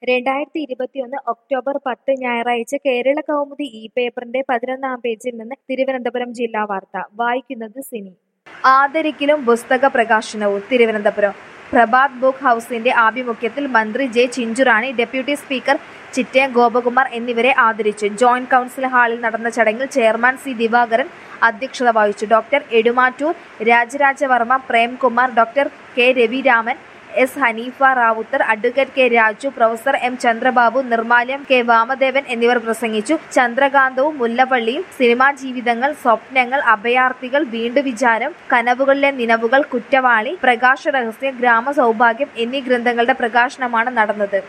രണ്ടായിരത്തി ഇരുപത്തിയൊന്ന് ഒക്ടോബർ പത്ത് ഞായറാഴ്ച കേരള കൗമുദി ഈ പേപ്പറിന്റെ പതിനൊന്നാം പേജിൽ നിന്ന് തിരുവനന്തപുരം ജില്ലാ വാർത്ത വായിക്കുന്നത് സിനി ആദരിക്കലും പുസ്തക പ്രകാശനവും തിരുവനന്തപുരം പ്രഭാത് ബുക്ക് ഹൗസിന്റെ ആഭിമുഖ്യത്തിൽ മന്ത്രി J Chinchurani deputy speaker Chittayam Gopakumar എന്നിവരെ ആദരിച്ചു ജോയിന്റ് കൗൺസിൽ ഹാളിൽ നടന്ന ചടങ്ങിൽ ചെയർമാൻ സി ദിവാകരൻ അധ്യക്ഷത വഹിച്ചു doctor Edumattoor Rajarajavarma Premkumar doctor K Raviraman S Haneefa Rawther advocate K Raju professor M Chandrababu Nirmalyam K Vamadevan എന്നിവർ പ്രസംഗിച്ചു ചന്ദ്രകാന്തവും മുല്ലപ്പള്ളിയും സിനിമാ ജീവിതങ്ങൾ സ്വപ്നങ്ങൾ അഭയാർത്ഥികൾ വീണ്ടു വിചാരം കനവുകളിലെ നിലവുകൾ കുറ്റവാളി പ്രകാശ രഹസ്യം ഗ്രാമ സൗഭാഗ്യം എന്നീ ഗ്രന്ഥങ്ങളുടെ പ്രകാശനമാണ് നടന്നത്